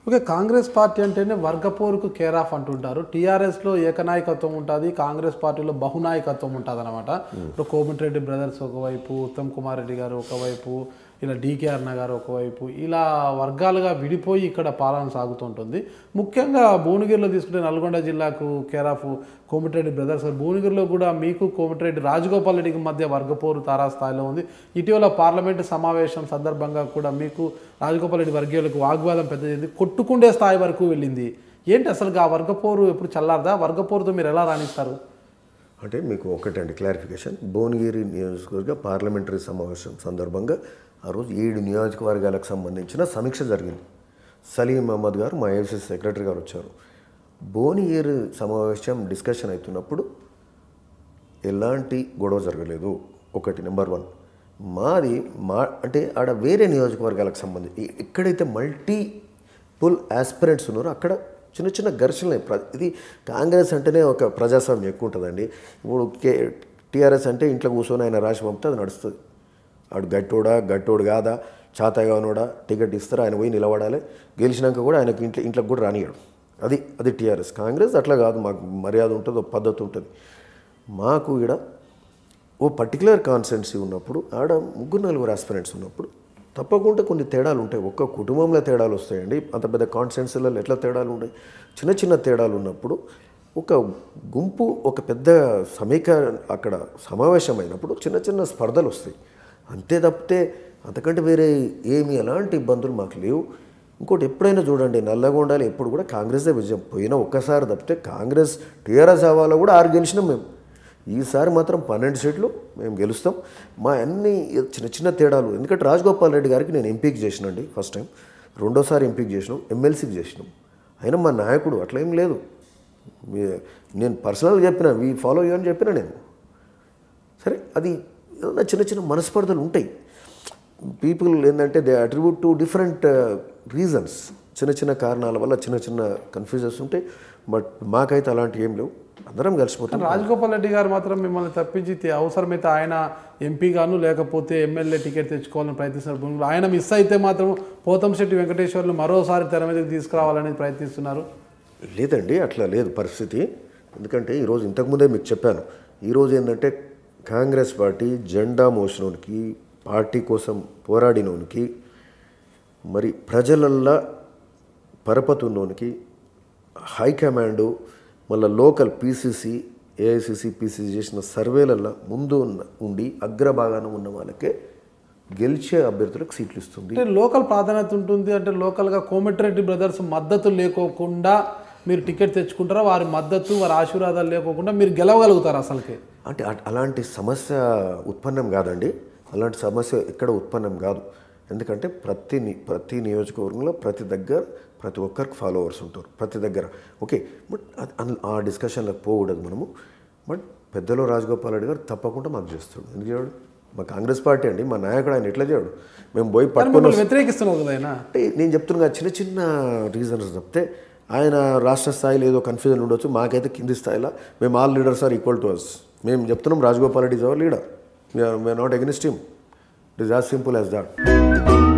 okay Congress party అంటేనే వర్గపోరుకు care of అంటుంటారు టీఆర్ఎస్లో ఏకనాయకత్వం ఉంటుంది కాంగ్రెస్ పార్టీలో బహునాయకత్వం ఉంటుంది అనమాట ఇప్పుడు కోమటిరెడ్డి బ్రదర్స్ ఒకవైపు ఉత్తమ్ కుమార్ రెడ్డి గారు ఒకవైపు ఇలా డీకే అన్న గారు ఒకవైపు ఇలా వర్గాలుగా విడిపోయి ఇక్కడ పాలన సాగుతుంటుంది ముఖ్యంగా భువనగిరిలో తీసుకుంటే నల్గొండ జిల్లాకు కేర్ ఆఫ్ కోమటిరెడ్డి బ్రదర్స్ భువనగిరిలో కూడా మీకు కోమటిరెడ్డి రాజగోపాల్ రెడ్డికి మధ్య వర్గపోరు తారాస్థాయిలో ఉంది ఇటీవల పార్లమెంటు సమావేశం సందర్భంగా కూడా మీకు రాజగోపాల్ రెడ్డి వర్గీయులకు వాగ్వాదం పెద్దది కొట్టుకుండే స్థాయి వరకు వెళ్ళింది ఏంటి అసలు ఆ వర్గపోరు ఎప్పుడు చల్లారదా వర్గపోరుతో మీరు ఎలా రాణిస్తారు అంటే మీకు ఒకటండి క్లారిఫికేషన్ భువనగిరి నియోజకవర్గ పార్లమెంటరీ సమావేశం సందర్భంగా ఆ రోజు ఏడు నియోజకవర్గాలకు సంబంధించిన సమీక్ష జరిగింది సలీం అహ్మద్ గారు మా ఏఎఫ్సీ సెక్రటరీ గారు వచ్చారు భువనగిరి సమావేశం డిస్కషన్ అవుతున్నప్పుడు ఎలాంటి గొడవ జరగలేదు ఒకటి నెంబర్ వన్ మాది మా అంటే ఆడ వేరే నియోజకవర్గాలకు సంబంధించి ఎక్కడైతే మల్టీ పుల్ ఆస్పిరెంట్స్ ఉన్నారో అక్కడ చిన్న చిన్న ఘర్షణలు ప్ర- ఇది కాంగ్రెస్ అంటేనే ఒక ప్రజాస్వామ్యం ఎక్కువ ఉంటుందండి ఇప్పుడు కే టీఆర్ఎస్ అంటే ఇంట్లో కూర్చొని ఆయన రాసి పంపితే అది నడుస్తుంది ఆడు గట్టోడా గట్టోడు కాదా చాతగానోడా టికెట్ ఇస్తారా ఆయన పోయి నిలబడాలి గెలిచినాక కూడా ఆయనకి ఇంట్లో ఇంట్లోకి కూడా రానియడు అది అది టీఆర్ఎస్ కాంగ్రెస్ అట్లా కాదు మాకు మర్యాద ఉంటుంది ఒక పద్ధతి ఉంటుంది మాకు ఇక్కడ ఓ పర్టికులర్ కాన్స్టెన్సీ ఉన్నప్పుడు ఆడ ముగ్గురు నలుగురు ఆస్పిరెంట్స్ ఉన్నప్పుడు తప్పకుండా కొన్ని తేడాలు ఉంటాయి ఒక్క కుటుంబంలో తేడాలు వస్తాయండి అంత పెద్ద కాన్స్టెన్సీలలో ఎట్లా తేడాలు ఉంటాయి చిన్న చిన్న తేడాలు ఉన్నప్పుడు ఒక గుంపు ఒక పెద్ద సమీకరణ అక్కడ సమావేశమైనప్పుడు చిన్న చిన్న స్పర్ధలు వస్తాయి అంతే తప్పితే అంతకంటే వేరే ఏమి ఎలాంటి ఇబ్బందులు మాకు లేవు ఇంకోటి ఎప్పుడైనా చూడండి నల్లగొండలు ఎప్పుడు కూడా కాంగ్రెసే విజయం పోయినా ఒక్కసారి తప్పితే కాంగ్రెస్ టీఆర్ఎస్ హవాలో కూడా ఆరు గెలిచినాం మేము ఈసారి మాత్రం పన్నెండు సీట్లు మేము గెలుస్తాం మా అన్ని చిన్న చిన్న తేడాలు ఎందుకంటే రాజగోపాల్ రెడ్డి గారికి నేను ఎంపీకి చేసినండి ఫస్ట్ టైం రెండోసారి ఎంపీకి చేసినాం ఎమ్మెల్సీకి చేసినాం అయినా మా నాయకుడు అట్లా ఏం లేదు మీ- నేను పర్సనల్గా చెప్పిన వీ ఫాలో యూ అని చెప్పిన నేను సరే అది ఏదైనా చిన్న చిన్న మనస్పర్ధలు ఉంటాయి పీపుల్ ఏంటంటే they attribute to different reasons చిన్న చిన్న కారణాల వల్ల చిన్న చిన్న కన్ఫ్యూజన్స్ ఉంటాయి బట్ మాకైతే అలాంటివి ఏం లేవు అందరం కలిసిపోతాం రాజగోపాల్ రెడ్డి గారు మాత్రం మిమ్మల్ని తప్పించి తే- అవసరమైతే ఆయన ఎంపీగాను లేకపోతే ఎమ్మెల్యే టికెట్ తెచ్చుకోవాలని ప్రయత్నిస్తున్నారు భూమిలో ఆయన మిస్ అయితే మాత్రం పోతంశెట్టి వెంకటేశ్వర్లు మరోసారి తెర మీదకి తీసుకురావాలని ప్రయత్నిస్తున్నారు లేదండి అట్లా లేదు పరిస్థితి ఎందుకంటే ఈరోజు ఇంతకుముందే మీకు చెప్పాను ఈరోజు ఏంటంటే కాంగ్రెస్ పార్టీ జెండా మోసినోనికి పార్టీ కోసం పోరాడినోనికి మరి ప్రజలల్లా పరపతున్నోనికి హైకమాండు మళ్ళీ లోకల్ పీసీసీ ఏఐసిసి పీసీసీ చేసిన సర్వేలల్లో ముందు ఉన్న ఉండి అగ్రభాగాన ఉన్న వాళ్ళకే గెలిచే అభ్యర్థులకు సీట్లు ఇస్తుంది అంటే లోకల్ ప్రాధాన్యత ఉంటుంది అంటే లోకల్గా కోమటిరెడ్డి బ్రదర్స్ మద్దతు లేకోకుండా మీరు టికెట్ తెచ్చుకుంటారా వారి మద్దతు వారి ఆశీర్వాదాలు లేకోకుండా మీరు గెలవగలుగుతారు అసలుకి అంటే అట్- అలాంటి సమస్య ఉత్పన్నం కాదండి అలాంటి సమస్య ఎక్కడ ఉత్పన్నం కాదు ఎందుకంటే ప్రతి ని- ప్రతి నియోజకవర్గంలో ప్రతి దగ్గర ప్రతి ఒక్కరికి ఫాలోవర్స్ ఉంటారు ప్రతి దగ్గర ఓకే బట్ అది- అన్- ఆ డిస్కషన్లకు పోకూడదు మనము బట్ పెద్దలో రాజగోపాల్ రెడ్డి గారు తప్పకుండా మాకు చేస్తాడు ఎందుకు చేయడు మా కాంగ్రెస్ పార్టీ అండి మా నాయకుడు ఆయన ఎట్లా చేయడు మేము పోయి కానీ పట్టుకొని మిమ్మల్ని వ్యతిరేకిస్తున్నారు కదా ఆయన అంటే నేను చెప్తున్నా చిన్న చిన్న రీజన్స్ తప్పితే ఆయన రాష్ట్ర స్థాయిలో ఏదో కన్ఫ్యూజన్ ఉండొచ్చు మాకైతే కింది స్థాయిలో మేము all leaders are equal to us మేము చెప్తున్నాం Rajagopal Reddy is our leader we're we're not against him it is as simple as that